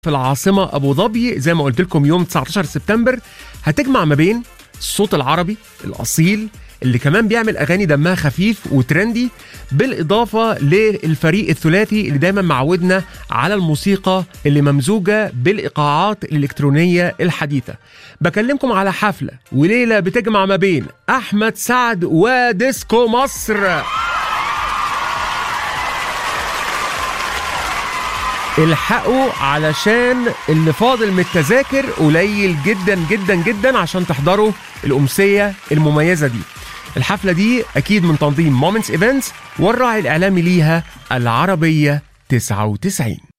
في العاصمة أبو ظبي زي ما قلت لكم يوم 19 سبتمبر هتجمع ما بين الصوت العربي الأصيل اللي كمان بيعمل أغاني دمها خفيف وترندي بالإضافة للفريق الثلاثي اللي دايما معودنا على الموسيقى اللي ممزوجة بالإيقاعات الإلكترونية الحديثة بكلمكم على حفلة وليلة بتجمع ما بين أحمد سعد وديسكو مصر الحقوا علشان اللي فاضل من التذاكر قليل جدا جدا جدا عشان تحضروا الأمسية المميزة دي الحفلة دي أكيد من تنظيم مومنتس ايفنتس والراعي الإعلامي ليها العربية 99